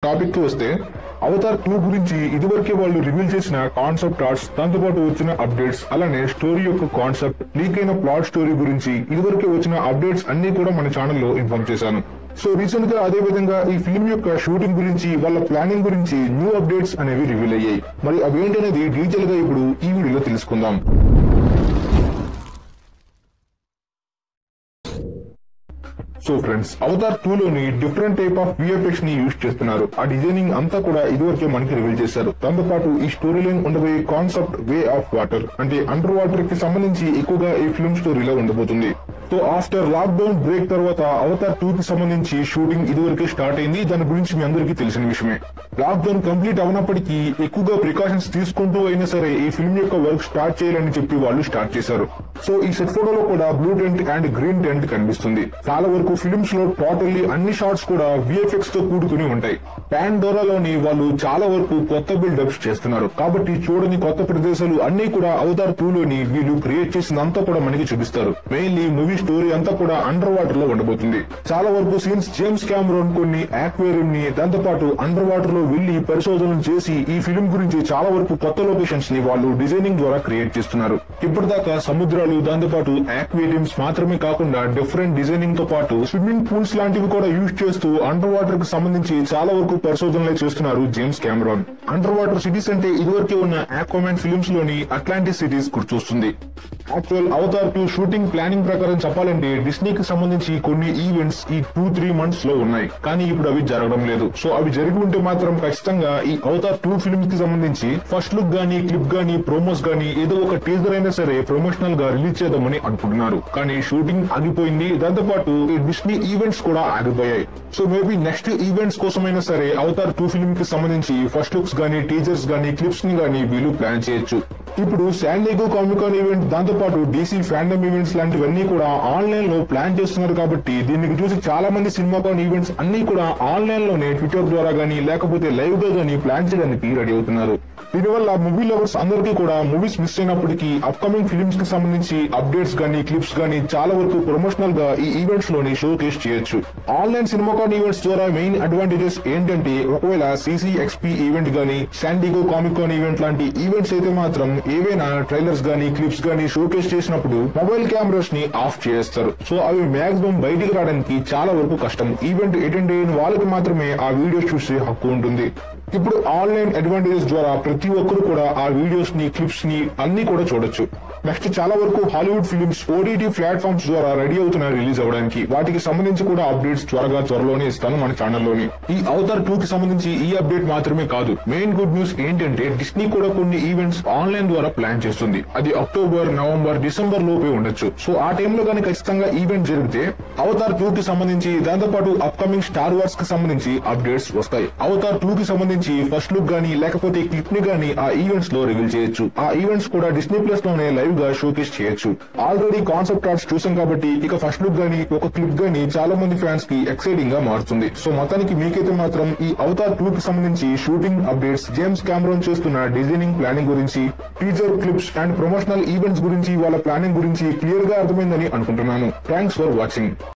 topic కి వస్తే Avatar two గురించి ఇదివరకే వాళ్ళు రివీల్ చేసిన కాన్సెప్ట్ ఆర్ట్స్ దాంతో పాటు వచ్చిన అప్డేట్స్ అలానే స్టోరీ యొక్క కాన్సెప్ట్ లీక్ అయిన ప్లాట్ స్టోరీ గురించి ఇదివరకే వచ్చిన అప్డేట్స్ అన్ని కూడా మన ఛానల్లో ఇన్ఫార్మ్ చేశాను సో రీసెంట్ గా అదే విధంగా ఈ ఫిల్మ్ యొక్క షూటింగ్ గురించి వాళ్ళ ప్లానింగ్ గురించి న్యూ అప్డేట్స్ అనేవి రివీల్ అయ్యాయి మరి అవేంటి అనేది డీటెయిల్ గా ఇప్పుడు ఈ వీడియోలో తెలుసుకుందాం సో ఫ్రెండ్స్ అవతార్ టూ లోని డిఫరెంట్ టైప్ ఆఫ్ విఎఫ్ఎక్స్ ని యూజ్ చేస్తున్నారు ఆ డిజైనింగ్ అంతా కూడా ఇదివరకే మనకి రివీల్ చేశారు దాంతో పాటు ఈ స్టోరీ లైన్ ఉండబోయే కాన్సెప్ట్ వే ఆఫ్ వాటర్ అంటే అండర్ వాటర్ కి సంబంధించి ఎక్కువగా ఈ ఫిల్మ్ స్టోరీలో ఉండబోతుంది so after lock down break తర్వాత అవతార్ టూ కి సంబంధించి షూటింగ్ ఇదివరకే స్టార్ట్ అయింది దాని గురించి మీ అందరికీ తెలిసిన విషయమే లాక్ డౌన్ కంప్లీట్ అవనప్పటికీ ఎక్కువగా ప్రికాషన్స్ తీసుకుంటూ అయినా సరే ఈ ఫిల్మ్ యొక్క వర్క్ స్టార్ట్ చేయాలని చెప్పి వాళ్ళు స్టార్ట్ చేశారు సో ఈ సెట్ ఫోటోలో కూడా blue tent and green tent కనిపిస్తుంది చాలా వరకు ఫిల్మ్స్ లో టోటల్లీ అన్ని షాట్స్ కూడా విఎఫ్ఎక్స్ తో కూడుకుని ఉంటాయి పాండోరాలోని వాళ్ళు చాలా వరకు కొత్త బిల్డప్స్ చేస్తున్నారు కాబట్టి చూడని కొత్త ప్రదేశాలు అన్ని కూడా అవతార్ టూ లోని వీళ్ళు క్రియేట్ చేసిందంతా కూడా మనకి చూపిస్తారు మెయిన్లీ మూవీ స్టోరీ అంతా కూడా అండర్ వాటర్ లో ఉండబోతుంది చాలా వరకు సీన్స్ జేమ్స్ కెమెరోన్ కొన్ని ఆక్వేరియం ని దాంతో పాటు అండర్ వాటర్ లో వెళ్లి పరిశోధనలు చేసి ఈ ఫిల్మ్ గురించి చాలా వరకు కొత్త లొకేషన్స్ ని వాళ్ళు డిజైనింగ్ ద్వారా క్రియేట్ చేస్తున్నారు ఇప్పటిదాకా సముద్రాలు దాంతో పాటు ఆక్వేరియంస్ మాత్రమే కాకుండా డిఫరెంట్ డిజైనింగ్ తో పాటు స్విమ్మింగ్ పూల్స్ లాంటివి కూడా యూజ్ చేస్తూ అండర్ వాటర్ కు సంబంధించి చాలా వరకు పరిశోధనలు చేస్తున్నారు James Cameron under water cities అంటే ఇదివరకే ఉన్న ఆక్వామెన్ ఫిల్మ్స్ లోని అట్లాంటిక్ సిటీస్ గుర్తొస్తుంది actual avatar two shooting planning ప్రకారం చెప్పాలంటే డిస్నీకి సంబంధించి కొన్ని ఈవెంట్స్ ఈ టూ త్రీ మంత్స్ లో ఉన్నాయి కానీ ఇప్పుడు అవి జరగడం లేదు సో అవి జరిగి ఉంటే మాత్రం ఖచ్చితంగా ఈ అవతార్ టూ ఫిల్మ్ కి సంబంధించి ఫస్ట్ లుక్ గానీ క్లిప్ గానీ ప్రోమోస్ గానీ ఏదో ఒక టీజర్ అయినా సరే ప్రమోషనల్ గా రిలీజ్ చేద్దామని అనుకుంటున్నారు కానీ షూటింగ్ ఆగిపోయింది దాంతో పాటు ఈ డిస్నీ ఈవెంట్స్ కూడా ఆగిపోయాయి సో మేబీ నెక్స్ట్ ఈవెంట్స్ కోసమైనా సరే అవతార్ టూ ఫిల్మ్ కి సంబంధించి ఫస్ట్ లుక్స్ గానీ టీజర్స్ గానీ క్లిప్స్ ని గానీ వీళ్ళు ప్లాన్ చేయొచ్చు ఇప్పుడు శాండిగో కామికాన్ ఈవెంట్ దాంతో పాటు డీసీ ఫ్యాండమ్ ఈవెంట్స్ లాంటివన్నీ కూడా ఆన్లైన్ లో ప్లాన్ చేస్తున్నారు కాబట్టి దీనికి చూసి చాలా మంది సినిమాకాన్ ఈవెంట్స్ అన్ని కూడా ఆన్లైన్ లోనే ట్విట్టర్ ద్వారా గానీ లేకపోతే లైవ్ గా గానీ ప్లాన్ చేయడానికి రెడీ అవుతున్నారు దీనివల్ల మూవీ లవర్స్ అందరికీ కూడా మూవీస్ మిస్ అయినప్పటికీ అప్కమింగ్ ఫిల్మ్స్ కి సంబంధించి అప్డేట్స్ గానీ క్లిప్స్ గానీ చాలా వరకు ప్రమోషనల్ గా ఈ ఈవెంట్స్ లోని షో కేస్ చేయొచ్చు ఆన్లైన్ సినిమాకాన్ ఈవెంట్స్ ద్వారా మెయిన్ అడ్వాంటేజెస్ ఏంటంటే ఒకవేళ సిసిఎక్స్పి ఈవెంట్ గానీ శాండిగో కామిక్ కాన్ ఈవెంట్ లాంటి ఈవెంట్స్ అయితే మాత్రం ఏవైనా ట్రైలర్స్ గానీ క్లిప్స్ గానీ షోకేస్ చేసినప్పుడు మొబైల్ కెమెరాస్ ని ఆఫ్ చేస్తారు సో అవి మాక్సిమం బయటికి రావడానికి చాలా వరకు కష్టం ఈవెంట్ అటెండ్ అయిన వాళ్ళకి మాత్రమే ఆ వీడియోస్ చూసే హక్కు ఉంటుంది ఇప్పుడు ఆన్లైన్ అడ్వాంటేజెస్ ద్వారా ప్రతి ఒక్కరు కూడా ఆ వీడియోస్ ని క్లిప్స్ ని అన్ని కూడా చూడొచ్చు నెక్స్ట్ చాలా వరకు హాలీవుడ్ ఫిలిమ్స్ ఓటీటీ ప్లాట్ఫామ్స్ ద్వారా రెడీ అవుతున్నాయి రిలీజ్ అవ్వడానికి వాటికి సంబంధించి కూడా అప్డేట్స్ త్వరగా త్వరలోనే ఇస్తాను మన ఛానల్లోని ఈ అవతార్ టూ కి సంబంధించి ఈ అప్డేట్ మాత్రమే కాదు మెయిన్ గుడ్ న్యూస్ ఏంటంటే డిస్నీ కూడా కొన్ని ఈవెంట్స్ ఆన్లైన్ ద్వారా ప్లాన్ చేస్తుంది అది అక్టోబర్ నవంబర్ డిసెంబర్ లోపే ఉండొచ్చు సో ఆ టైంలో కానీ ఖచ్చితంగా ఈవెంట్ జరిగితే అవతార్ టూ కి సంబంధించి దాంతో పాటు అప్కమింగ్ స్టార్ వార్స్ కి సంబంధించి అప్డేట్స్ వస్తాయి అవతార్ టూ కి సంబంధించి ఫస్ట్ లుక్ గానీ లేకపోతే క్లిప్ ని గానీ ఆ ఈవెంట్స్ లో రివీల్ చేయొచ్చు ఆ ఈవెంట్స్ కూడా డిస్నీ ప్లస్ లోనే లైవ్ గా షోకేస్ చేయొచ్చు ఆల్రెడీ కాన్సెప్ట్ ఆర్ట్స్ చూసాం కాబట్టి ఇక ఫస్ట్ లుక్ గానీ ఒక క్లిప్ గానీ చాలా మంది ఫ్యాన్స్ కి ఎక్సైటింగ్ గా మారుతుంది సో మొత్తానికి మీకైతే మాత్రం ఈ అవతార్ టూ కి సంబంధించి షూటింగ్ అప్డేట్స్ జేమ్స్ కెమెరోన్ చేస్తున్న డిజైనింగ్ ప్లానింగ్ గురించి teaser clips and promotional events గురించి వాళ్ళ ప్లానింగ్ గురించి క్లియర్ గా అర్థమైందని అనుకుంటున్నాను థ్యాంక్స్ ఫర్ వాచింగ్